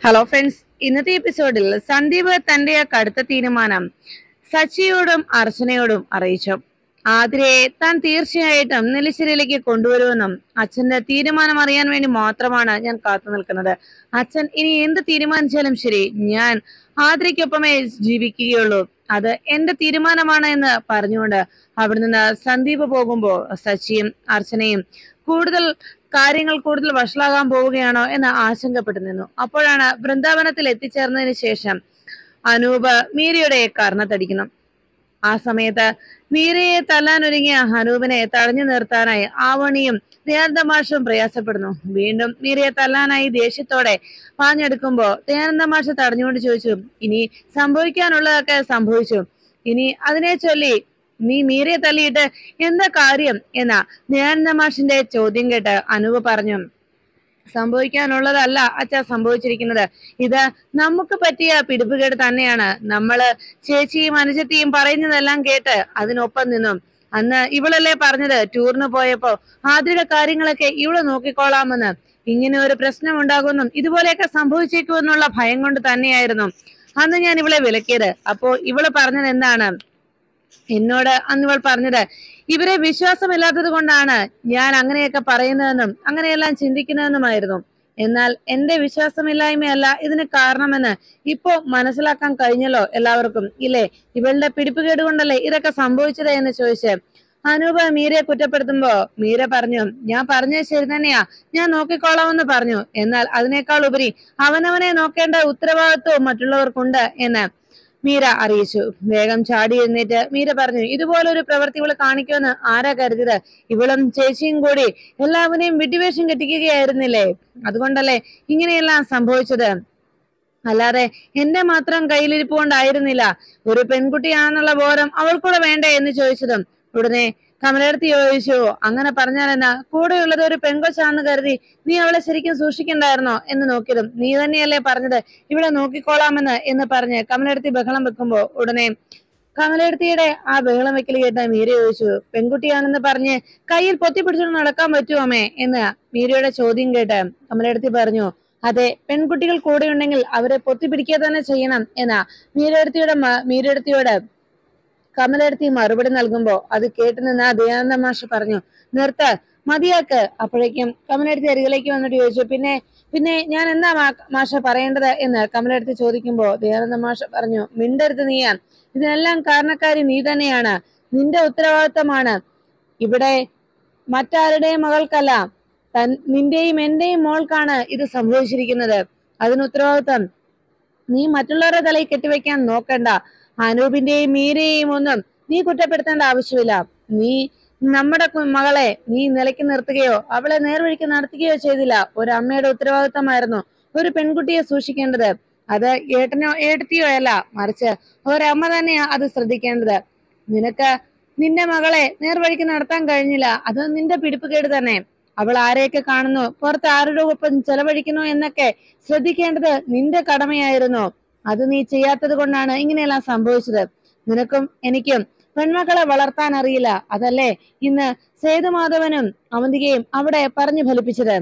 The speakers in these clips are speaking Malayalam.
ഹലോ ഫ്രണ്ട്സ് ഇന്നത്തെ എപ്പിസോഡിൽ സന്ദീപ് തന്റെ ആ കടുത്ത തീരുമാനം സച്ചിയോടും അർച്ചനയോടും അറിയിച്ചു ആതിരയെ താൻ തീർച്ചയായിട്ടും നെല്ലിശ്ശേരിയിലേക്ക് കൊണ്ടുവരുമെന്നും അച്ഛന്റെ തീരുമാനം അറിയാൻ വേണ്ടി മാത്രമാണ് ഞാൻ കാത്തു നിൽക്കുന്നത് അച്ഛൻ ഇനി എന്ത് തീരുമാനിച്ചാലും ശരി ഞാൻ ആതിരയ്ക്കൊപ്പമേ ജീവിക്കുകയുള്ളൂ അത് എന്റെ തീരുമാനമാണ് എന്ന് പറഞ്ഞുകൊണ്ട് അവിടെ നിന്ന് സന്ദീപ് പോകുമ്പോൾ സച്ചിയും അർച്ചനയും കൂടുതൽ കാര്യങ്ങൾ കൂടുതൽ വഷളാകാൻ പോവുകയാണോ എന്ന് ആശങ്കപ്പെട്ടു നിന്നു അപ്പോഴാണ് വൃന്ദാവനത്തിൽ എത്തിച്ചേർന്നതിന് ശേഷം അനൂപ് മീരയുടെ കർണത്തടിക്കുന്നു ആ സമയത്ത് മീരയെ തല്ലാനൊരുങ്ങിയ അനൂപിനെ തടഞ്ഞു നിർത്താനായി ആവണിയും ദയാനന്ദ മാഷും പ്രയാസപ്പെടുന്നു വീണ്ടും മീരയെ തല്ലാനായി ദേഷ്യത്തോടെ പാഞ്ഞെടുക്കുമ്പോ ദയാനന്ദ മാഷ് തടഞ്ഞുകൊണ്ട് ചോദിച്ചു ഇനി സംഭവിക്കാനുള്ളതൊക്കെ സംഭവിച്ചു ഇനി അതിനെ ചൊല്ലി നീ മീരയെ തല്ലിയിട്ട് എന്താ കാര്യം എന്ന ദയാനന്ദ മാഷിന്റെ ചോദ്യം കേട്ട് അനൂപ് പറഞ്ഞു സംഭവിക്കാനുള്ളതല്ല അച്ഛ സംഭവിച്ചിരിക്കുന്നത് ഇത് നമുക്ക് പറ്റിയ പിടിപ്പുകേട് തന്നെയാണ് നമ്മള് ചേച്ചിയും അനുജത്തിയും പറയുന്നതെല്ലാം കേട്ട് അതിനൊപ്പം നിന്നും അന്ന് ഇവളല്ലേ പറഞ്ഞത് ടൂറിന് പോയപ്പോ ആദ്യയുടെ കാര്യങ്ങളൊക്കെ ഇവള് നോക്കിക്കോളാമെന്ന് ഇങ്ങനെ ഒരു പ്രശ്നം ഉണ്ടാകുമെന്നും ഇതുപോലെയൊക്കെ സംഭവിച്ചേക്കുമെന്നുള്ള ഭയം കൊണ്ട് തന്നെയായിരുന്നു അന്ന് ഞാൻ ഇവളെ വിലക്കിയത് അപ്പോ ഇവള് പറഞ്ഞത് എന്താണ് എന്നോട് അന്ന് ഇവൾ പറഞ്ഞത് ഇവരെ വിശ്വാസമില്ലാത്തത് കൊണ്ടാണ് ഞാൻ അങ്ങനെയൊക്കെ പറയുന്നതെന്നും അങ്ങനെയെല്ലാം ചിന്തിക്കുന്നതെന്നുമായിരുന്നു എന്നാൽ എന്റെ വിശ്വാസമില്ലായ്മയല്ല ഇതിന് കാരണമെന്ന് ഇപ്പോ മനസ്സിലാക്കാൻ കഴിഞ്ഞല്ലോ എല്ലാവർക്കും ഇല്ലേ ഇവളുടെ പിടിപ്പുകേട് കൊണ്ടല്ലേ ഇതൊക്കെ സംഭവിച്ചത് എന്ന് ചോദിച്ച് അനൂപ് മീരയെ കുറ്റപ്പെടുത്തുമ്പോ മീര പറഞ്ഞു ഞാൻ പറഞ്ഞത് ശരി തന്നെയാ ഞാൻ നോക്കിക്കോളാമെന്ന് പറഞ്ഞു എന്നാൽ അതിനേക്കാൾ ഉപരി അവനവനെ നോക്കേണ്ട ഉത്തരവാദിത്വവും മറ്റുള്ളവർക്കുണ്ട് എന്ന് മീര അറിയിച്ചു വേഗം ചാടി എഴുന്നേറ്റ് മീര പറഞ്ഞു ഇതുപോലൊരു പ്രവൃത്തി ഇവള് കാണിക്കുമെന്ന് ആരാ കരുതിയത് ഇവളും ചേച്ചിയും കൂടി എല്ലാവരെയും വിഡിവേഷം കെട്ടിക്കുകയായിരുന്നില്ലേ അതുകൊണ്ടല്ലേ ഇങ്ങനെയെല്ലാം സംഭവിച്ചത് അല്ലാതെ എന്റെ മാത്രം കയ്യിലിരിപ്പ് കൊണ്ടായിരുന്നില്ല ഒരു പെൺകുട്ടിയാണെന്നുള്ള ബോധം അവൾക്കൂടെ വേണ്ടേ എന്ന് ചോദിച്ചതും ഉടനെ കമലടുത്ത് ചോദിച്ചു അങ്ങനെ പറഞ്ഞാൽ എന്നാ കൂടെയുള്ളത് ഒരു പെൺകൊച്ചാണെന്ന് കരുതി നീ അവളെ ശരിക്കും സൂക്ഷിക്കണ്ടായിരുന്നോ എന്ന് നോക്കിയതും നീ തന്നെയല്ലേ പറഞ്ഞത് ഇവിടെ നോക്കിക്കോളാമെന്ന് എന്ന് പറഞ്ഞ് കമലടുത്തി ബഹളം വെക്കുമ്പോ ഉടനെ കമലടുത്തിയുടെ ആ ബഹളം വെക്കൽ കേട്ട മീര ചോദിച്ചു പെൺകുട്ടിയാണെന്ന് പറഞ്ഞ് കയ്യിൽ പൊത്തിപ്പിടിച്ചുകൊണ്ട് നടക്കാൻ പറ്റുമോ അമ്മേ എന്ന് മീരയുടെ ചോദ്യം കേട്ട് കമലടുത്തി പറഞ്ഞു അതെ പെൺകുട്ടികൾ കൂടെയുണ്ടെങ്കിൽ അവരെ പൊത്തിപ്പിടിക്കുക തന്നെ ചെയ്യണം എന്ന മീരടുത്തിയുടെ മീരടുത്തിയോട് കമലെടുത്തി മറുപടി നൽകുമ്പോ അത് കേട്ടു നിന്ന് ദയാനന്ദ മാഷ് പറഞ്ഞു നിർത്ത് മതിയാക്ക് അപ്പോഴേക്കും കമലെടുത്തി അരികിലേക്ക് വന്നിട്ട് ചോദിച്ചു പിന്നെ പിന്നെ ഞാൻ എന്താ മാ- മാഷ പറയേണ്ടത് എന്ന് കമലെടുത്ത് ചോദിക്കുമ്പോ ദയാനന്ദ മാഷ പറഞ്ഞു മിണ്ടരുത് നീയാ ഇതിനെല്ലാം കാരണക്കാരി നീ തന്നെയാണ് നിന്റെ ഉത്തരവാദിത്തമാണ് ഇവിടെ മറ്റാരുടെയും മകൾക്കല്ല തൻ നിന്റെയും എന്റെയും മോൾക്കാണ് ഇത് സംഭവിച്ചിരിക്കുന്നത് അതിന് ഉത്തരവാദിത്തം നീ മറ്റുള്ളവരുടെ തലയിൽ കെട്ടിവെക്കാൻ നോക്കണ്ട അനൂപിന്റെയും മീരയെയും ഒന്നും നീ കുറ്റപ്പെടുത്തേണ്ട ആവശ്യമില്ല നീ നമ്മുടെ കു- മകളെ നീ നിലയ്ക്ക് നിർത്തുകയോ അവളെ നേർവഴിക്ക് നടത്തുകയോ ചെയ്തില്ല ഒരു അമ്മയുടെ ഉത്തരവാദിത്തമായിരുന്നു ഒരു പെൺകുട്ടിയെ സൂക്ഷിക്കേണ്ടത് അത് ഏട്ടനോ ഏട്ടത്തിയോ അല്ല മറിച്ച് ഒരമ്മ തന്നെയാ അത് ശ്രദ്ധിക്കേണ്ടത് നിനക്ക് നിന്റെ മകളെ നേർവഴിക്ക് നടത്താൻ കഴിഞ്ഞില്ല അത് നിന്റെ പിടിപ്പുകേട് തന്നെ അവൾ ആരെയൊക്കെ കാണുന്നു പുറത്ത് ആരുടെ ഒപ്പം ചെലവഴിക്കുന്നു എന്നൊക്കെ ശ്രദ്ധിക്കേണ്ടത് നിന്റെ കടമയായിരുന്നു അത് നീ ചെയ്യാത്തത് കൊണ്ടാണ് ഇങ്ങനെയെല്ലാം സംഭവിച്ചത് നിനക്കും എനിക്കും പെൺമക്കളെ വളർത്താൻ അറിയില്ല അതല്ലേ ഇന്ന് സേതുമാധവനും അവന്തികയും അവിടെ പറഞ്ഞു ഫലിപ്പിച്ചത്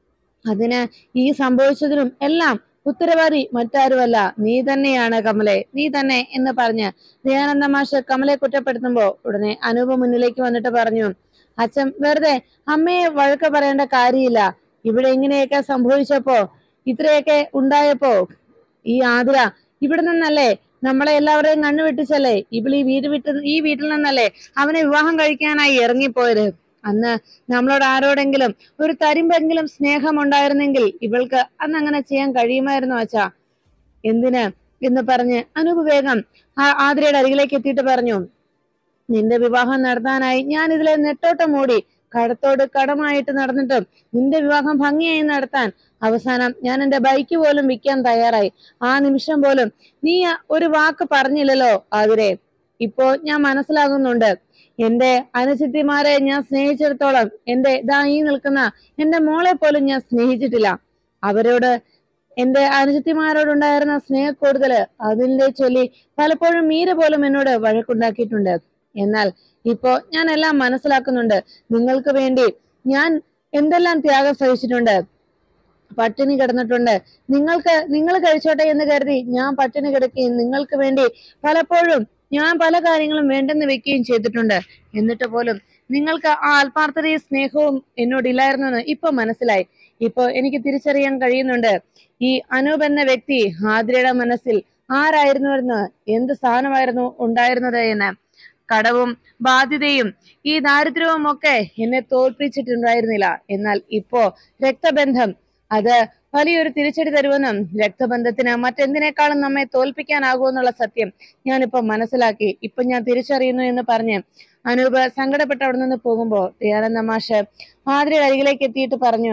അതിന് ഈ സംഭവിച്ചതിനും എല്ലാം ഉത്തരവാദി മറ്റാരുമല്ല നീ തന്നെയാണ് കമലെ നീ തന്നെ എന്ന് പറഞ്ഞ് ദയാനന്ദ മാഷ് കമലെ കുറ്റപ്പെടുത്തുമ്പോ ഉടനെ അനൂപ് മുന്നിലേക്ക് വന്നിട്ട് പറഞ്ഞു അച്ഛൻ വെറുതെ അമ്മയെ വഴക്ക് പറയേണ്ട കാര്യമില്ല ഇവിടെ ഇങ്ങനെയൊക്കെ സംഭവിച്ചപ്പോ ഇത്രയൊക്കെ ഉണ്ടായപ്പോ ഈ ആതിര ഇവിടെ നിന്നല്ലേ നമ്മളെ എല്ലാവരെയും കണ്ണു വെട്ടിച്ചല്ലേ ഇവൾ ഈ വീട് വിട്ട് ഈ വീട്ടിൽ നിന്നല്ലേ അവനെ വിവാഹം കഴിക്കാനായി ഇറങ്ങിപ്പോയത് അന്ന് നമ്മളോട് ആരോടെങ്കിലും ഒരു തരിമ്പെങ്കിലും സ്നേഹം ഉണ്ടായിരുന്നെങ്കിൽ ഇവൾക്ക് അന്ന് അങ്ങനെ ചെയ്യാൻ കഴിയുമായിരുന്നു അച്ഛാ എന്തിന് എന്ന് പറഞ്ഞ് അനൂപ് വേഗം ആ ആതിരയുടെ അരികിലേക്ക് എത്തിയിട്ട് പറഞ്ഞു നിന്റെ വിവാഹം നടത്താനായി ഞാൻ ഇതിലെ നെട്ടോട്ടം ഓടി കടത്തോട് കടമായിട്ട് നടന്നിട്ടും നിന്റെ വിവാഹം ഭംഗിയായി നടത്താൻ അവസാനം ഞാൻ എന്റെ ബൈക്ക് പോലും വിൽക്കാൻ തയ്യാറായി ആ നിമിഷം പോലും നീ ആ ഒരു വാക്ക് പറഞ്ഞില്ലല്ലോ ആതിരെ ഇപ്പോ ഞാൻ മനസ്സിലാകുന്നുണ്ട് എന്റെ അനുചിത്തിമാരെ ഞാൻ സ്നേഹിച്ചിടത്തോളം എന്റെ ഇതാ ഈ നിൽക്കുന്ന എന്റെ മോളെ പോലും ഞാൻ സ്നേഹിച്ചിട്ടില്ല അവരോട് എന്റെ അനുചിത്തിമാരോടുണ്ടായിരുന്ന സ്നേഹക്കൂടുതല് അതിന്റെ ചൊല്ലി പലപ്പോഴും മീര പോലും എന്നോട് വഴക്കുണ്ടാക്കിയിട്ടുണ്ട് എന്നാൽ ഇപ്പോ ഞാൻ എല്ലാം മനസ്സിലാക്കുന്നുണ്ട് നിങ്ങൾക്ക് വേണ്ടി ഞാൻ എന്തെല്ലാം ത്യാഗം സഹിച്ചിട്ടുണ്ട് പട്ടിണി കിടന്നിട്ടുണ്ട് നിങ്ങൾക്ക് നിങ്ങൾ കഴിച്ചോട്ടെ എന്ന് കരുതി ഞാൻ പട്ടിണി കിടക്കുകയും നിങ്ങൾക്ക് വേണ്ടി പലപ്പോഴും ഞാൻ പല കാര്യങ്ങളും വേണ്ടെന്ന് വെക്കുകയും ചെയ്തിട്ടുണ്ട് എന്നിട്ട് പോലും നിങ്ങൾക്ക് ആ ആത്മാർത്ഥതയും സ്നേഹവും എന്നോടില്ലായിരുന്നു എന്ന് ഇപ്പൊ മനസ്സിലായി ഇപ്പൊ എനിക്ക് തിരിച്ചറിയാൻ കഴിയുന്നുണ്ട് ഈ അനൂപ് എന്ന വ്യക്തി ആതിരയുടെ മനസ്സിൽ ആരായിരുന്നുവെന്ന് എന്ത് സ്ഥാനമായിരുന്നു ഉണ്ടായിരുന്നത് എന്ന് കടവും ബാധ്യതയും ഈ ദാരിദ്ര്യവും ഒക്കെ എന്നെ തോൽപ്പിച്ചിട്ടുണ്ടായിരുന്നില്ല എന്നാൽ ഇപ്പോ രക്തബന്ധം അത് വലിയൊരു തിരിച്ചടി തരുമെന്നും രക്തബന്ധത്തിന് മറ്റെന്തിനേക്കാളും നമ്മെ തോൽപ്പിക്കാനാകുമെന്നുള്ള സത്യം ഞാനിപ്പോ മനസ്സിലാക്കി ഇപ്പൊ ഞാൻ തിരിച്ചറിയുന്നു എന്ന് പറഞ്ഞ് അനൂപ് സങ്കടപ്പെട്ട് അവിടെ നിന്ന് പോകുമ്പോ ദയാനന്ദ മാഷ് മാതിരിയുടെ അരികിലേക്ക് എത്തിയിട്ട് പറഞ്ഞു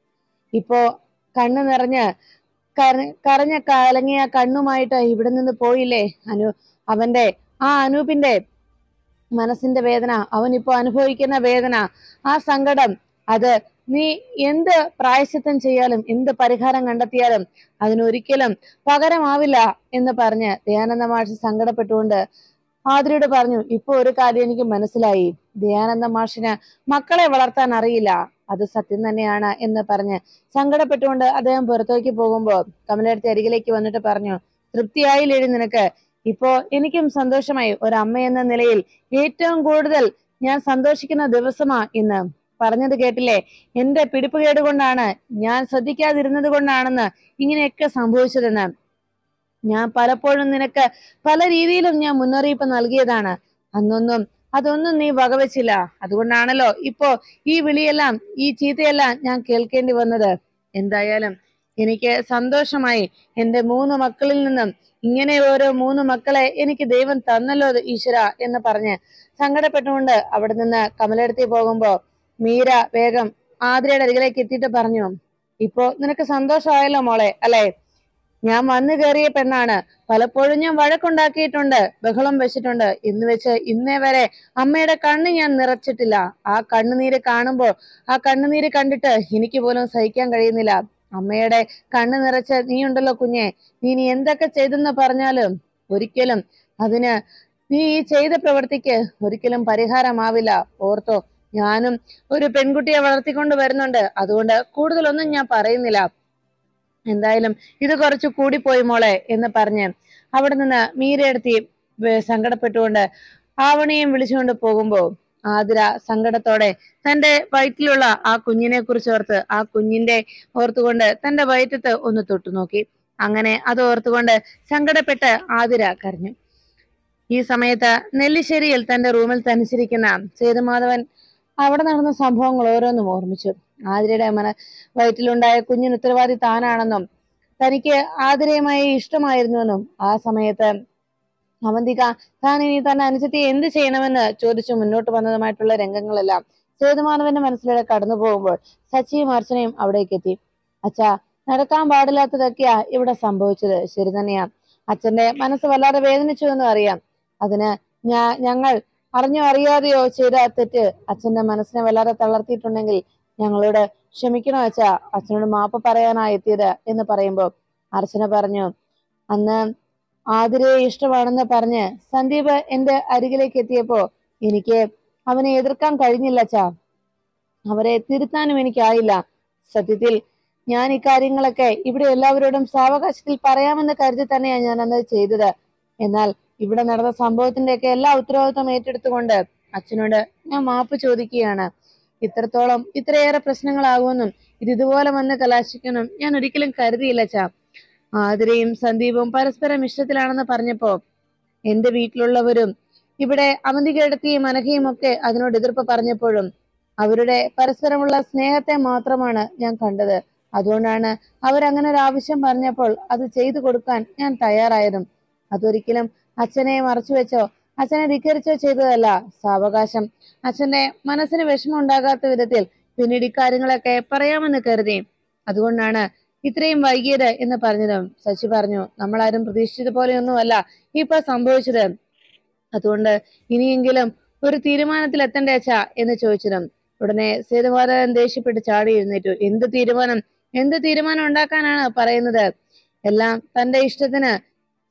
ഇപ്പോ കണ്ണു നിറഞ്ഞ് കര- കരഞ്ഞ കലങ്ങിയ കണ്ണുമായിട്ട് ഇവിടെ നിന്ന് പോയില്ലേ അനു അവന്റെ ആ അനൂപിന്റെ മനസ്സിന്റെ വേദന അവൻ ഇപ്പോ അനുഭവിക്കുന്ന വേദന ആ സങ്കടം അത് നീ എന്ത് പ്രായശ്ചിത്തം ചെയ്യാലും എന്ത് പരിഹാരം കണ്ടെത്തിയാലും അതിനൊരിക്കലും പകരമാവില്ല എന്ന് പറഞ്ഞ് ദയാനന്ദ മാഷ് സങ്കടപ്പെട്ടുകൊണ്ട് ആതിരയോട് പറഞ്ഞു ഇപ്പൊ ഒരു കാര്യം എനിക്ക് മനസ്സിലായി ദയാനന്ദ മാഷിന് മക്കളെ വളർത്താൻ അറിയില്ല അത് സത്യം തന്നെയാണ് എന്ന് പറഞ്ഞ് സങ്കടപ്പെട്ടുകൊണ്ട് അദ്ദേഹം പുറത്തേക്ക് പോകുമ്പോ കമലടുത്ത് അരികിലേക്ക് വന്നിട്ട് പറഞ്ഞു തൃപ്തിയായില്ലേടി നിനക്ക് ഇപ്പോ എനിക്കും സന്തോഷമായി ഒരു അമ്മ എന്ന നിലയിൽ ഏറ്റവും കൂടുതൽ ഞാൻ സന്തോഷിക്കുന്ന ദിവസമാ ഇന്ന് പറഞ്ഞത് കേട്ടില്ലേ എന്റെ പിടിപ്പുകേട് കൊണ്ടാണ് ഞാൻ ശ്രദ്ധിക്കാതിരുന്നത് കൊണ്ടാണെന്ന് ഇങ്ങനെയൊക്കെ സംഭവിച്ചതെന്ന് ഞാൻ പലപ്പോഴും നിനക്ക് പല രീതിയിലും ഞാൻ മുന്നറിയിപ്പ് നൽകിയതാണ് അന്നൊന്നും അതൊന്നും നീ വകവെച്ചില്ല അതുകൊണ്ടാണല്ലോ ഇപ്പോ ഈ വിളിയെല്ലാം ഈ ചീത്തയെല്ലാം ഞാൻ കേൾക്കേണ്ടി വന്നത് എന്തായാലും എനിക്ക് സന്തോഷമായി എന്റെ മൂന്ന് മക്കളിൽ നിന്നും ഇങ്ങനെ ഓരോ മൂന്ന് മക്കളെ എനിക്ക് ദൈവം തന്നല്ലോ ഈശ്വര എന്ന് പറഞ്ഞ് സങ്കടപ്പെട്ടുകൊണ്ട് അവിടെ നിന്ന് കമലെടുത്തി പോകുമ്പോ മീര വേഗം ആതിരയുടെ അരികിലേക്ക് എത്തിയിട്ട് പറഞ്ഞു ഇപ്പോ നിനക്ക് സന്തോഷമായല്ലോ മോളെ അല്ലെ ഞാൻ വന്നു കയറിയ പെണ്ണാണ് പലപ്പോഴും ഞാൻ വഴക്കുണ്ടാക്കിയിട്ടുണ്ട് ബഹളം വെച്ചിട്ടുണ്ട് ഇന്ന് വെച്ച് ഇന്നേ വരെ അമ്മയുടെ കണ്ണ് ഞാൻ നിറച്ചിട്ടില്ല ആ കണ്ണുനീര് കാണുമ്പോ ആ കണ്ണുനീര് കണ്ടിട്ട് എനിക്ക് പോലും സഹിക്കാൻ കഴിയുന്നില്ല അമ്മയുടെ കണ്ണ് നിറച്ച് നീ ഉണ്ടല്ലോ കുഞ്ഞെ നീ ഇനി എന്തൊക്കെ ചെയ്തെന്ന് പറഞ്ഞാലും ഒരിക്കലും അതിന് നീ ഈ ചെയ്ത പ്രവൃത്തിക്ക് ഒരിക്കലും പരിഹാരമാവില്ല ഓർത്തോ ഞാനും ഒരു പെൺകുട്ടിയെ വളർത്തിക്കൊണ്ട് വരുന്നുണ്ട് അതുകൊണ്ട് കൂടുതലൊന്നും ഞാൻ പറയുന്നില്ല എന്തായാലും ഇത് കുറച്ച് കൂടിപ്പോയി മോളെ എന്ന് പറഞ്ഞ് അവിടെ നിന്ന് മീരയെടുത്തി വേ- സങ്കടപ്പെട്ടുകൊണ്ട് ആവണിയും വിളിച്ചുകൊണ്ട് പോകുമ്പോ ആതിര സങ്കടത്തോടെ തന്റെ വയറ്റിലുള്ള ആ കുഞ്ഞിനെ കുറിച്ച് ഓർത്ത് ആ കുഞ്ഞിന്റെ ഓർത്തുകൊണ്ട് തന്റെ വയറ്റത്ത് ഒന്ന് തൊട്ടു നോക്കി അങ്ങനെ അത് ഓർത്തുകൊണ്ട് സങ്കടപ്പെട്ട് ആതിര കരഞ്ഞു ഈ സമയത്ത് നെല്ലിശ്ശേരിയിൽ തന്റെ റൂമിൽ തനിച്ചിരിക്കുന്ന സേതുമാധവൻ അവിടെ നടന്ന സംഭവങ്ങൾ ഓരോന്നും ഓർമ്മിച്ചു ആതിരയുടെ മന വയറ്റിലുണ്ടായ കുഞ്ഞിന് ഉത്തരവാദി താനാണെന്നും തനിക്ക് ആതിരയുമായി ഇഷ്ടമായിരുന്നുവെന്നും ആ സമയത്ത് അവന്തിക താൻ ഇനി തന്നെ അനുസരിച്ച് എന്ത് ചെയ്യണമെന്ന് ചോദിച്ചു മുന്നോട്ട് വന്നതുമായിട്ടുള്ള രംഗങ്ങളെല്ലാം സേതുമാധവന്റെ മനസ്സിലൂടെ കടന്നു പോകുമ്പോൾ സച്ചിയും അർച്ചനയും അവിടേക്ക് എത്തി അച്ഛാ നടക്കാൻ പാടില്ലാത്തതൊക്കെയാ ഇവിടെ സംഭവിച്ചത് ശരി തന്നെയാ അച്ഛന്റെ മനസ്സ് വല്ലാതെ വേദനിച്ചു എന്നും അറിയാം അതിന് ഞാ ഞങ്ങൾ അറിഞ്ഞോ അറിയാതെയോ ചെയ്ത തെറ്റ് അച്ഛന്റെ മനസ്സിനെ വല്ലാതെ തളർത്തിയിട്ടുണ്ടെങ്കിൽ ഞങ്ങളോട് ക്ഷമിക്കണോ അച്ഛാ അച്ഛനോട് മാപ്പ് പറയാനാ എത്തിയത് എന്ന് പറയുമ്പോൾ അർച്ചന പറഞ്ഞു അന്ന് ആതിരയെ ഇഷ്ടമാണെന്ന് പറഞ്ഞ് സന്ദീപ് എന്റെ അരികിലേക്ക് എത്തിയപ്പോ എനിക്ക് അവനെ എതിർക്കാൻ കഴിഞ്ഞില്ല അച്ഛാ അവരെ തിരുത്താനും എനിക്കായില്ല സത്യത്തിൽ ഞാൻ ഇക്കാര്യങ്ങളൊക്കെ ഇവിടെ എല്ലാവരോടും സാവകാശത്തിൽ പറയാമെന്ന് കരുതി തന്നെയാണ് ഞാൻ അന്ന് ചെയ്തത് എന്നാൽ ഇവിടെ നടന്ന സംഭവത്തിന്റെയൊക്കെ എല്ലാ ഉത്തരവാദിത്വം ഏറ്റെടുത്തുകൊണ്ട് അച്ഛനോട് ഞാൻ മാപ്പ് ചോദിക്കുകയാണ് ഇത്രത്തോളം ഇത്രയേറെ പ്രശ്നങ്ങളാകുമെന്നും ഇത് ഇതുപോലെ വന്ന് കലാശിക്കുമെന്നും ഞാൻ ഒരിക്കലും കരുതിയില്ല അച്ഛാ ആതിരയും സന്ദീപും പരസ്പരം ഇഷ്ടത്തിലാണെന്ന് പറഞ്ഞപ്പോ എന്റെ വീട്ടിലുള്ളവരും ഇവിടെ അവന്തികേടത്തിയും അനഘയും ഒക്കെ അതിനോട് എതിർപ്പ് പറഞ്ഞപ്പോഴും അവരുടെ പരസ്പരമുള്ള സ്നേഹത്തെ മാത്രമാണ് ഞാൻ കണ്ടത് അതുകൊണ്ടാണ് അവരങ്ങനെ ഒരു ആവശ്യം പറഞ്ഞപ്പോൾ അത് ചെയ്തു കൊടുക്കാൻ ഞാൻ തയ്യാറായതും അതൊരിക്കലും അച്ഛനെ മറച്ചു വെച്ചോ അച്ഛനെ ധിക്കരിച്ചോ ചെയ്തതല്ല സാവകാശം അച്ഛന്റെ മനസ്സിന് വിഷമം ഉണ്ടാകാത്ത വിധത്തിൽ പിന്നീട് ഇക്കാര്യങ്ങളൊക്കെ പറയാമെന്ന് കരുതി അതുകൊണ്ടാണ് ഇത്രയും വൈകിയത് എന്ന് പറഞ്ഞതും ശശി പറഞ്ഞു നമ്മളാരും പ്രതീക്ഷിച്ചത് പോലെയൊന്നുമല്ല ഇപ്പൊ സംഭവിച്ചത് അതുകൊണ്ട് ഇനിയെങ്കിലും ഒരു തീരുമാനത്തിൽ എത്തണ്ടേ അച്ഛാ എന്ന് ചോദിച്ചതും ഉടനെ സേതുമാധവൻ ദേഷ്യപ്പെട്ട് ചാടി എഴുന്നേറ്റു എന്ത് തീരുമാനം എന്ത് തീരുമാനം ഉണ്ടാക്കാനാണ് പറയുന്നത് എല്ലാം തന്റെ ഇഷ്ടത്തിന്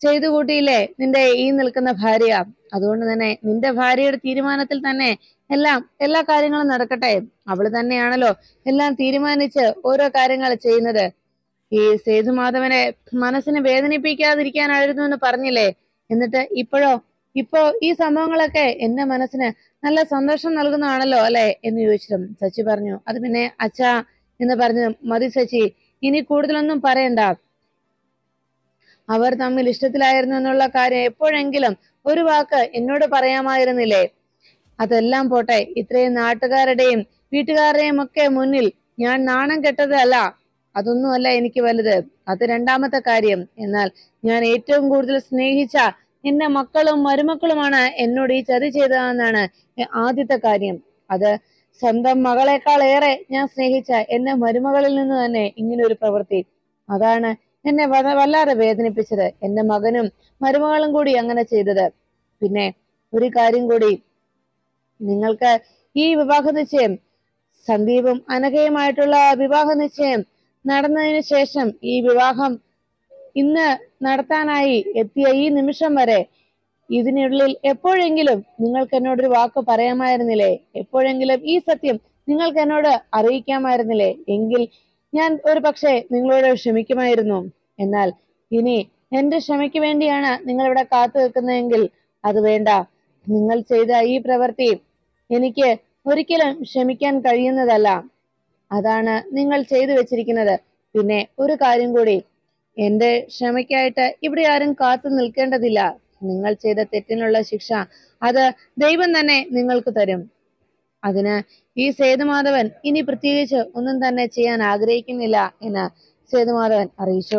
ചെയ്തു കൂട്ടിയില്ലേ നിന്റെ ഈ നിൽക്കുന്ന ഭാര്യ അതുകൊണ്ട് തന്നെ നിന്റെ ഭാര്യയുടെ തീരുമാനത്തിൽ തന്നെ എല്ലാം എല്ലാ കാര്യങ്ങളും നടക്കട്ടെ അവള് തന്നെയാണല്ലോ എല്ലാം തീരുമാനിച്ച് ഓരോ കാര്യങ്ങൾ ചെയ്യുന്നത് ഈ സേതുമാധവനെ മനസ്സിനെ വേദനിപ്പിക്കാതിരിക്കാനായിരുന്നു എന്ന് പറഞ്ഞില്ലേ എന്നിട്ട് ഇപ്പോഴോ ഇപ്പോ ഈ സംഭവങ്ങളൊക്കെ എന്റെ മനസ്സിന് നല്ല സന്തോഷം നൽകുന്നതാണല്ലോ അല്ലെ എന്ന് ചോദിച്ചിട്ടും സച്ചി പറഞ്ഞു അത് പിന്നെ അച്ഛാ എന്ന് പറഞ്ഞു മതി സച്ചി ഇനി കൂടുതലൊന്നും പറയണ്ട അവർ തമ്മിൽ ഇഷ്ടത്തിലായിരുന്നു എന്നുള്ള കാര്യം എപ്പോഴെങ്കിലും ഒരു വാക്ക് എന്നോട് പറയാമായിരുന്നില്ലേ അതെല്ലാം പോട്ടെ ഇത്രയും നാട്ടുകാരുടെയും വീട്ടുകാരുടെയും ഒക്കെ മുന്നിൽ ഞാൻ നാണം കെട്ടതല്ല അതൊന്നുമല്ല എനിക്ക് വലുത് അത് രണ്ടാമത്തെ കാര്യം എന്നാൽ ഞാൻ ഏറ്റവും കൂടുതൽ സ്നേഹിച്ച എന്റെ മക്കളും മരുമക്കളുമാണ് എന്നോട് ഈ ചതി ചെയ്തതെന്നാണ് ആദ്യത്തെ കാര്യം അത് സ്വന്തം മകളെക്കാൾ ഏറെ ഞാൻ സ്നേഹിച്ച എന്റെ മരുമകളിൽ നിന്ന് തന്നെ ഇങ്ങനെ ഒരു പ്രവൃത്തി അതാണ് എന്നെ വ- വല്ലാതെ വേദനിപ്പിച്ചത് എന്റെ മകനും മരുമകളും കൂടി അങ്ങനെ ചെയ്തത് പിന്നെ ഒരു കാര്യം കൂടി നിങ്ങൾക്ക് ഈ വിവാഹ നിശ്ചയം സന്ദീപും അനഘയുമായിട്ടുള്ള വിവാഹ നിശ്ചയം നടന്നതിന് ശേഷം ഈ വിവാഹം ഇന്ന് നടത്താനായി എത്തിയ ഈ നിമിഷം വരെ ഇതിനുള്ളിൽ എപ്പോഴെങ്കിലും നിങ്ങൾക്ക് എന്നോടൊരു വാക്ക് പറയാമായിരുന്നില്ലേ എപ്പോഴെങ്കിലും ഈ സത്യം നിങ്ങൾക്ക് എന്നോട് അറിയിക്കാമായിരുന്നില്ലേ എങ്കിൽ ഞാൻ ഒരു പക്ഷേ നിങ്ങളോട് ക്ഷമിക്കുമായിരുന്നു എന്നാൽ ഇനി എന്റെ ക്ഷമയ്ക്ക് വേണ്ടിയാണ് നിങ്ങൾ ഇവിടെ കാത്തു നിൽക്കുന്നതെങ്കിൽ അത് വേണ്ട നിങ്ങൾ ചെയ്ത ഈ പ്രവൃത്തി എനിക്ക് ഒരിക്കലും ക്ഷമിക്കാൻ കഴിയുന്നതല്ല അതാണ് നിങ്ങൾ ചെയ്തു വെച്ചിരിക്കുന്നത് പിന്നെ ഒരു കാര്യം കൂടി എന്റെ ക്ഷമയ്ക്കായിട്ട് ഇവിടെ ആരും കാത്തു നിൽക്കേണ്ടതില്ല നിങ്ങൾ ചെയ്ത തെറ്റിനുള്ള ശിക്ഷ അത് ദൈവം തന്നെ നിങ്ങൾക്ക് തരും അതിന് ഈ സേതുമാധവൻ ഇനി പ്രത്യേകിച്ച് ഒന്നും തന്നെ ചെയ്യാൻ ആഗ്രഹിക്കുന്നില്ല എന്ന് സേതുമാധവൻ അറിയിച്ചു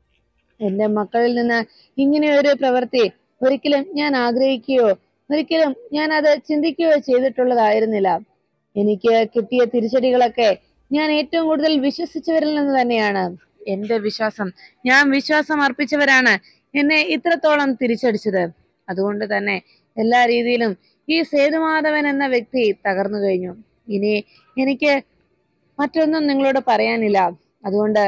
എന്റെ മക്കളിൽ നിന്ന് ഇങ്ങനെ ഒരു പ്രവൃത്തി ഒരിക്കലും ഞാൻ ആഗ്രഹിക്കുകയോ ഒരിക്കലും ഞാൻ അത് ചിന്തിക്കുകയോ ചെയ്തിട്ടുള്ളതായിരുന്നില്ല എനിക്ക് കിട്ടിയ തിരിച്ചടികളൊക്കെ ഞാൻ ഏറ്റവും കൂടുതൽ വിശ്വസിച്ചവരിൽ നിന്ന് തന്നെയാണ് എന്റെ വിശ്വാസം ഞാൻ വിശ്വാസം അർപ്പിച്ചവരാണ് എന്നെ ഇത്രത്തോളം തിരിച്ചടിച്ചത് അതുകൊണ്ട് തന്നെ എല്ലാ രീതിയിലും ഈ സേതുമാധവൻ എന്ന വ്യക്തി തകർന്നു കഴിഞ്ഞു ഇനി എനിക്ക് മറ്റൊന്നും നിങ്ങളോട് പറയാനില്ല അതുകൊണ്ട്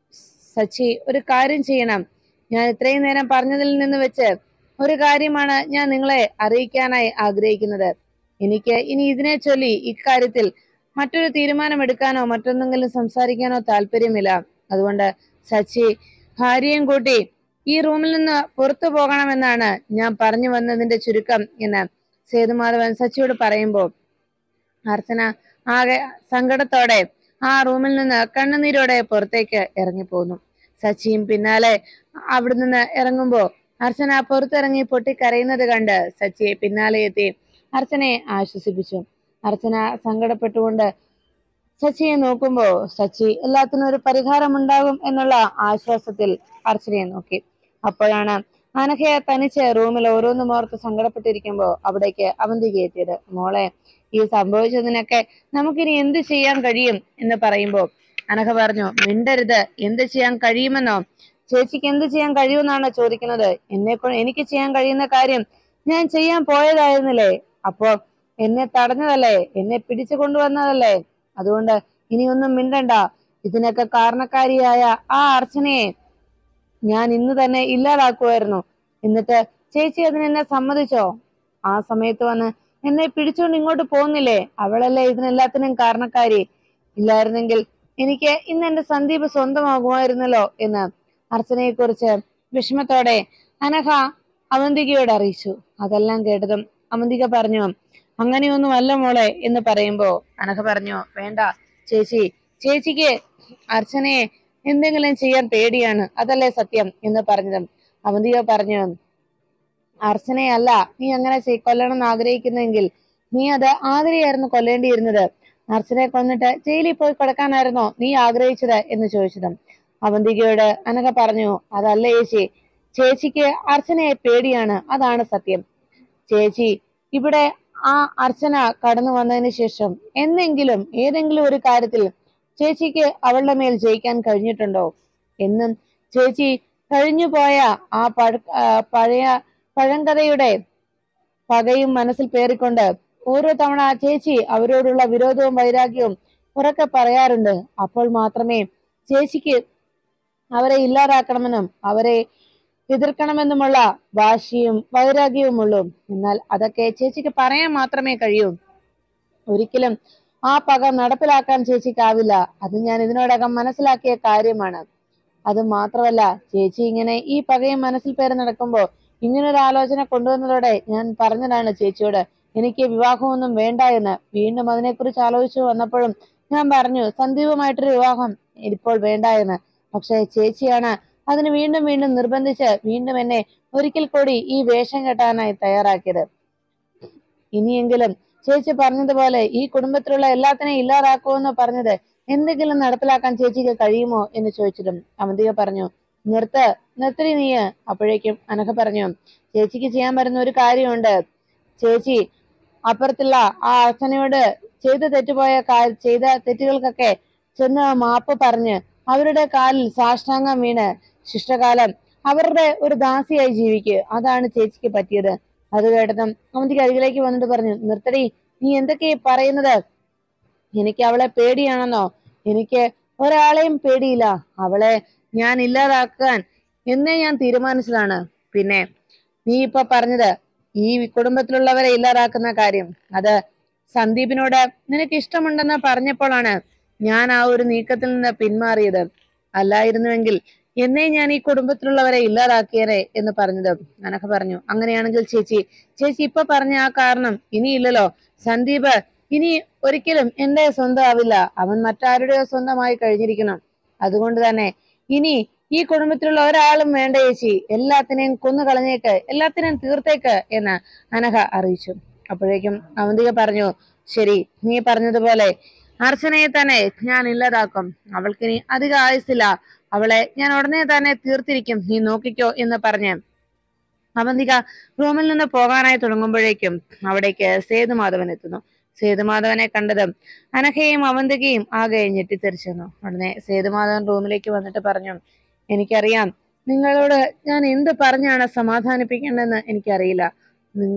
സച്ചി ഒരു കാര്യം ചെയ്യണം ഞാൻ ഇത്രയും നേരം പറഞ്ഞതിൽ നിന്ന് വെച്ച് ഒരു കാര്യമാണ് ഞാൻ നിങ്ങളെ അറിയിക്കാനായി ആഗ്രഹിക്കുന്നത് എനിക്ക് ഇനി ഇതിനെ ചൊല്ലി ഇക്കാര്യത്തിൽ മറ്റൊരു തീരുമാനം എടുക്കാനോ മറ്റൊന്നെങ്കിലും സംസാരിക്കാനോ താല്പര്യമില്ല അതുകൊണ്ട് സച്ചി ഭാര്യയും കൂട്ടി ഈ റൂമിൽ നിന്ന് പുറത്തു പോകണമെന്നാണ് ഞാൻ പറഞ്ഞു വന്നതിന്റെ ചുരുക്കം എന്ന് സേതുമാധവൻ സച്ചിയോട് പറയുമ്പോൾ അർച്ചന ആകെ സങ്കടത്തോടെ ആ റൂമിൽ നിന്ന് കണ്ണുനീരോടെ പുറത്തേക്ക് ഇറങ്ങിപ്പോന്നു സച്ചിയും പിന്നാലെ അവിടെ നിന്ന് ഇറങ്ങുമ്പോ അർച്ചന പുറത്തിറങ്ങി പൊട്ടിക്കരയുന്നത് കണ്ട് സച്ചിയെ പിന്നാലെ എത്തി അർച്ചനയെ ആശ്വസിപ്പിച്ചു അർച്ചന സങ്കടപ്പെട്ടുകൊണ്ട് സച്ചിയെ നോക്കുമ്പോ സച്ചി എല്ലാത്തിനും ഒരു പരിഹാരമുണ്ടാകും എന്നുള്ള ആശ്വാസത്തിൽ അർച്ചനയെ നോക്കി അപ്പോഴാണ് അനഘയെ തനിച്ച് റൂമിൽ ഓരോന്നും ഓർത്ത് സങ്കടപ്പെട്ടിരിക്കുമ്പോ അവിടേക്ക് അവന്തിക എത്തിയത് മോളെ ഈ സംഭവിച്ചതിനൊക്കെ നമുക്കിനി എന്ത് ചെയ്യാൻ കഴിയും എന്ന് പറയുമ്പോ അനഘ പറഞ്ഞു മിണ്ടരുത് എന്ത് ചെയ്യാൻ കഴിയുമെന്നോ ചേച്ചിക്ക് എന്ത് ചെയ്യാൻ കഴിയുമെന്നാണ് ചോദിക്കുന്നത് എന്നെ കൊണ്ട് എനിക്ക് ചെയ്യാൻ കഴിയുന്ന കാര്യം ഞാൻ ചെയ്യാൻ പോയതായിരുന്നില്ലേ അപ്പോ എന്നെ തടഞ്ഞതല്ലേ എന്നെ പിടിച്ചു കൊണ്ടുവന്നതല്ലേ അതുകൊണ്ട് ഇനിയൊന്നും മിണ്ടണ്ട ഇതിനൊക്കെ കാരണക്കാരിയായ ആ അർച്ചനയെ ഞാൻ ഇന്ന് തന്നെ ഇല്ലാതാക്കുമായിരുന്നു എന്നിട്ട് ചേച്ചി അതിനെന്നെ സമ്മതിച്ചോ ആ സമയത്ത് വന്ന് എന്നെ പിടിച്ചുകൊണ്ട് ഇങ്ങോട്ട് പോകുന്നില്ലേ അവളല്ലേ ഇതിനെല്ലാത്തിനും കാരണക്കാരി ഇല്ലായിരുന്നെങ്കിൽ എനിക്ക് ഇന്ന് എന്റെ സന്ദീപ് സ്വന്തമാകുമായിരുന്നല്ലോ എന്ന് അർച്ചനയെ കുറിച്ച് വിഷമത്തോടെ അനഘ അവന്തികയോട് അറിയിച്ചു അതെല്ലാം കേട്ടതും അവന്തിക പറഞ്ഞു അങ്ങനെയൊന്നും അല്ല മോളെ എന്ന് പറയുമ്പോ അനഘ പറഞ്ഞു വേണ്ട ചേച്ചി ചേച്ചിക്ക് അർച്ചനയെ എന്തെങ്കിലും ചെയ്യാൻ പേടിയാണ് അതല്ലേ സത്യം എന്ന് പറഞ്ഞതും അവന്തിക പറഞ്ഞു അർച്ചനയല്ല നീ അങ്ങനെ ചെയ്- കൊല്ലണം എന്ന് ആഗ്രഹിക്കുന്നെങ്കിൽ നീ അത് ആതിരയായിരുന്നു കൊല്ലേണ്ടിയിരുന്നത് അർച്ചനയെ കൊന്നിട്ട് ജയിലിൽ പോയി കിടക്കാനായിരുന്നോ നീ ആഗ്രഹിച്ചത് എന്ന് ചോദിച്ചതും അവന്തികയോട് അനഘ പറഞ്ഞു അതല്ല ചേച്ചി ചേച്ചിക്ക് അർച്ചനയെ പേടിയാണ് അതാണ് സത്യം ചേച്ചി ഇവിടെ ആ അർച്ചന കടന്നു വന്നതിന് ശേഷം എന്തെങ്കിലും ഏതെങ്കിലും ഒരു കാര്യത്തിൽ ചേച്ചിക്ക് അവളുടെ മേൽ ജയിക്കാൻ കഴിഞ്ഞിട്ടുണ്ടോ എന്നും ചേച്ചി കഴിഞ്ഞു പോയ ആ പഴ ആ പഴയ പഴങ്കഥയുടെ പകയും മനസ്സിൽ പേറിക്കൊണ്ട് ഓരോ തവണ ആ ചേച്ചി അവരോടുള്ള വിരോധവും വൈരാഗ്യവും ഉറക്കെ പറയാറുണ്ട് അപ്പോൾ മാത്രമേ ചേച്ചിക്ക് അവരെ ഇല്ലാതാക്കണമെന്നും അവരെ എതിർക്കണമെന്നുമുള്ള വാശിയും വൈരാഗ്യവുമുള്ളൂ എന്നാൽ അതൊക്കെ ചേച്ചിക്ക് പറയാൻ മാത്രമേ കഴിയൂ ഒരിക്കലും ആ പക നടപ്പിലാക്കാൻ ചേച്ചിക്കാവില്ല അത് ഞാൻ ഇതിനോടകം മനസ്സിലാക്കിയ കാര്യമാണ് അത് മാത്രമല്ല ചേച്ചി ഇങ്ങനെ ഈ പകയും മനസ്സിൽ പേര് നടക്കുമ്പോ ഇങ്ങനൊരു ആലോചന കൊണ്ടുവന്നതോടെ ഞാൻ പറഞ്ഞതാണ് ചേച്ചിയോട് എനിക്ക് വിവാഹമൊന്നും വേണ്ട എന്ന് വീണ്ടും അതിനെക്കുറിച്ച് ആലോചിച്ചു വന്നപ്പോഴും ഞാൻ പറഞ്ഞു സന്ദീപുമായിട്ടൊരു വിവാഹം ഇപ്പോൾ വേണ്ട എന്ന് പക്ഷേ ചേച്ചിയാണ് അതിന് വീണ്ടും വീണ്ടും നിർബന്ധിച്ച് വീണ്ടും എന്നെ ഒരിക്കൽ കൂടി ഈ വേഷം കെട്ടാനായി തയ്യാറാക്കിയത് ഇനിയെങ്കിലും ചേച്ചി പറഞ്ഞതുപോലെ ഈ കുടുംബത്തിലുള്ള എല്ലാത്തിനെയും ഇല്ലാതാക്കുമെന്ന് പറഞ്ഞത് എന്തെങ്കിലും നടപ്പിലാക്കാൻ ചേച്ചിക്ക് കഴിയുമോ എന്ന് ചോദിച്ചിട്ടും അവന്തിക പറഞ്ഞു നിർത്ത് നിർത്തി നീ അപ്പോഴേക്കും അനഘ പറഞ്ഞു ചേച്ചിക്ക് ചെയ്യാൻ പറ്റുന്ന ഒരു കാര്യമുണ്ട് ചേച്ചി അപ്പുറത്തുള്ള ആ അച്ഛനോട് ചെയ്ത തെറ്റുപോയ കാ- ചെയ്ത തെറ്റുകൾക്കൊക്കെ ചെന്ന് മാപ്പ് പറഞ്ഞ് അവരുടെ കാലിൽ സാഷ്ടാംഗം വീണ് ശിഷ്ടകാലം അവരുടെ ഒരു ദാസിയായി ജീവിക്കുക അതാണ് ചേച്ചിക്ക് പറ്റിയത് അത് കേട്ടതും അവന്തിക്ക് അരികിലേക്ക് വന്നിട്ട് പറഞ്ഞു നിർത്തടി നീ എന്തൊക്കെയാ പറയുന്നത് എനിക്ക് അവളെ പേടിയാണെന്നോ എനിക്ക് ഒരാളെയും പേടിയില്ല അവളെ ഞാൻ ഇല്ലാതാക്കാൻ എന്നേ ഞാൻ തീരുമാനിച്ചതാണ് പിന്നെ നീ ഇപ്പൊ പറഞ്ഞത് ഈ കുടുംബത്തിലുള്ളവരെ ഇല്ലാതാക്കുന്ന കാര്യം അത് സന്ദീപിനോട് നിനക്ക് ഇഷ്ടമുണ്ടെന്ന് പറഞ്ഞപ്പോഴാണ് ഞാൻ ആ ഒരു നീക്കത്തിൽ നിന്ന് പിന്മാറിയത് അല്ലായിരുന്നുവെങ്കിൽ എന്നേ ഞാൻ ഈ കുടുംബത്തിലുള്ളവരെ ഇല്ലാതാക്കിയനെ എന്ന് പറഞ്ഞത് അനഘ പറഞ്ഞു അങ്ങനെയാണെങ്കിൽ ചേച്ചി ചേച്ചി ഇപ്പൊ പറഞ്ഞ ആ കാരണം ഇനിയില്ലല്ലോ സന്ദീപ് ഇനി ഒരിക്കലും എന്റെ സ്വന്തം ആവില്ല അവൻ മറ്റാരുടെയോ സ്വന്തമായി കഴിഞ്ഞിരിക്കണം അതുകൊണ്ട് തന്നെ ഇനി ഈ കുടുംബത്തിലുള്ള ഒരാളും വേണ്ട ചേച്ചി എല്ലാത്തിനെയും കൊന്നു കളഞ്ഞേക്ക് എല്ലാത്തിനെയും തീർത്തേക്ക് എന്ന് അനഘ അറിയിച്ചു അപ്പോഴേക്കും അവന്തിക പറഞ്ഞു ശരി നീ പറഞ്ഞതുപോലെ അർച്ചനയെ തന്നെ ഞാൻ ഇല്ലാതാക്കും അവൾക്കിനി അധിക ആയുസില്ല അവളെ ഞാൻ ഉടനെ തന്നെ തീർത്തിരിക്കും നീ നോക്കിക്കോ എന്ന് പറഞ്ഞ് അവന്തിക റൂമിൽ നിന്ന് പോകാനായി തുടങ്ങുമ്പോഴേക്കും അവിടേക്ക് സേതുമാധവൻ എത്തുന്നു സേതുമാധവനെ കണ്ടതും അനഘയും അവന്തികയും ആകെ ഞെട്ടിത്തെറിച്ചെന്നു ഉടനെ സേതുമാധവൻ റൂമിലേക്ക് വന്നിട്ട് പറഞ്ഞു എനിക്കറിയാം നിങ്ങളോട് ഞാൻ എന്ത് പറഞ്ഞാണ് സമാധാനിപ്പിക്കേണ്ടതെന്ന് എനിക്കറിയില്ല നിങ്ങൾ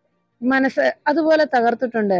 മനസ്സ് അതുപോലെ തകർത്തിട്ടുണ്ട്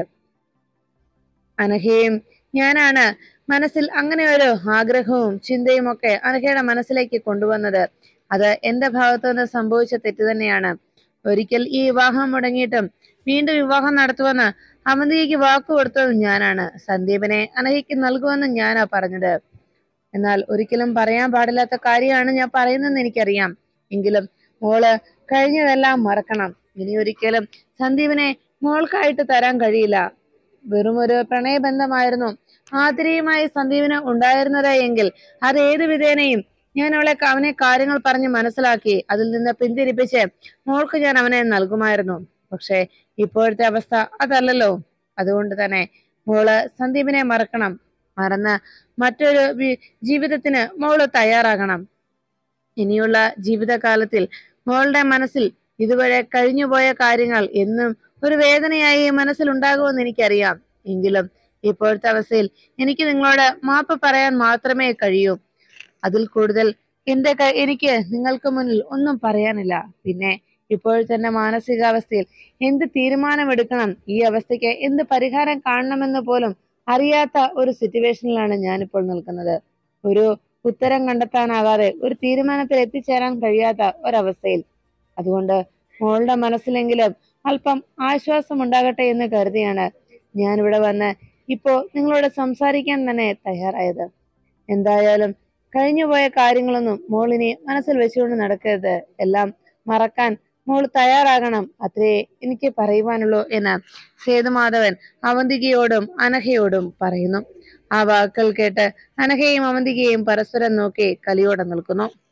അനഘയും ഞാനാണ് മനസ്സിൽ അങ്ങനെ ഒരു ആഗ്രഹവും ചിന്തയും ഒക്കെ അനഘയുടെ മനസ്സിലേക്ക് കൊണ്ടുവന്നത് അത് എന്റെ ഭാഗത്തു നിന്ന് സംഭവിച്ച തെറ്റ് തന്നെയാണ് ഒരിക്കൽ ഈ വിവാഹം മുടങ്ങിയിട്ടും വീണ്ടും വിവാഹം നടത്തുമെന്ന് അവന്തികയ്ക്ക് വാക്കു കൊടുത്തത് ഞാനാണ് സന്ദീപിനെ അനഘയ്ക്ക് നൽകുമെന്ന് ഞാനാ പറഞ്ഞത് എന്നാൽ ഒരിക്കലും പറയാൻ പാടില്ലാത്ത കാര്യമാണ് ഞാൻ പറയുന്നതെന്ന് എനിക്കറിയാം എങ്കിലും മോള് കഴിഞ്ഞതെല്ലാം മറക്കണം ഇനി ഒരിക്കലും സന്ദീപിനെ മോൾക്കായിട്ട് തരാൻ കഴിയില്ല വെറും ഒരു പ്രണയബന്ധമായിരുന്നു ആതിരയുമായി സന്ദീപിന് ഉണ്ടായിരുന്നത് എങ്കിൽ അത് ഏത് വിധേനയും ഞാൻ അവളെ അവനെ കാര്യങ്ങൾ പറഞ്ഞ് മനസ്സിലാക്കി അതിൽ നിന്ന് പിന്തിരിപ്പിച്ച് മോൾക്ക് ഞാൻ അവനെ നൽകുമായിരുന്നു പക്ഷെ ഇപ്പോഴത്തെ അവസ്ഥ അതല്ലല്ലോ അതുകൊണ്ട് തന്നെ മോള് സന്ദീപിനെ മറക്കണം മറന്ന് മറ്റൊരു വി- ജീവിതത്തിന് മോള് തയ്യാറാകണം ഇനിയുള്ള ജീവിതകാലത്തിൽ മോളുടെ മനസ്സിൽ ഇതുവരെ കഴിഞ്ഞുപോയ കാര്യങ്ങൾ എന്നും ഒരു വേദനയായി മനസ്സിൽ ഉണ്ടാകുമെന്ന് എനിക്കറിയാം എങ്കിലും ഇപ്പോഴത്തെ അവസ്ഥയിൽ എനിക്ക് നിങ്ങളോട് മാപ്പ് പറയാൻ മാത്രമേ കഴിയൂ അതിൽ കൂടുതൽ എന്റെ ക- എനിക്ക് നിങ്ങൾക്ക് മുന്നിൽ ഒന്നും പറയാനില്ല പിന്നെ ഇപ്പോഴത്തെ എന്റെ മാനസികാവസ്ഥയിൽ എന്ത് തീരുമാനമെടുക്കണം ഈ അവസ്ഥയ്ക്ക് എന്ത് പരിഹാരം കാണണമെന്ന് പോലും അറിയാത്ത ഒരു സിറ്റുവേഷനിലാണ് ഞാനിപ്പോൾ നിൽക്കുന്നത് ഒരു ഉത്തരം കണ്ടെത്താനാകാതെ ഒരു തീരുമാനത്തിൽ എത്തിച്ചേരാൻ കഴിയാത്ത ഒരവസ്ഥയിൽ അതുകൊണ്ട് മോളുടെ മനസ്സിലെങ്കിലും അല്പം ആശ്വാസം ഉണ്ടാകട്ടെ എന്ന് കരുതിയാണ് ഞാനിവിടെ വന്ന് ഇപ്പോ നിങ്ങളോട് സംസാരിക്കാൻ തന്നെ തയ്യാറായത് എന്തായാലും കഴിഞ്ഞുപോയ കാര്യങ്ങളൊന്നും മോളിനി മനസ്സിൽ വെച്ചുകൊണ്ട് നടക്കരുത് എല്ലാം മറക്കാൻ മോൾ തയ്യാറാകണം അത്രേ എനിക്ക് പറയുവാനുള്ളൂ എന്ന് സേതുമാധവൻ അവന്തികയോടും അനഘയോടും പറയുന്നു ആ വാക്കുകൾ കേട്ട് അനഘയും അവന്തികയും പരസ്പരം നോക്കി കലിയോടെ നിൽക്കുന്നു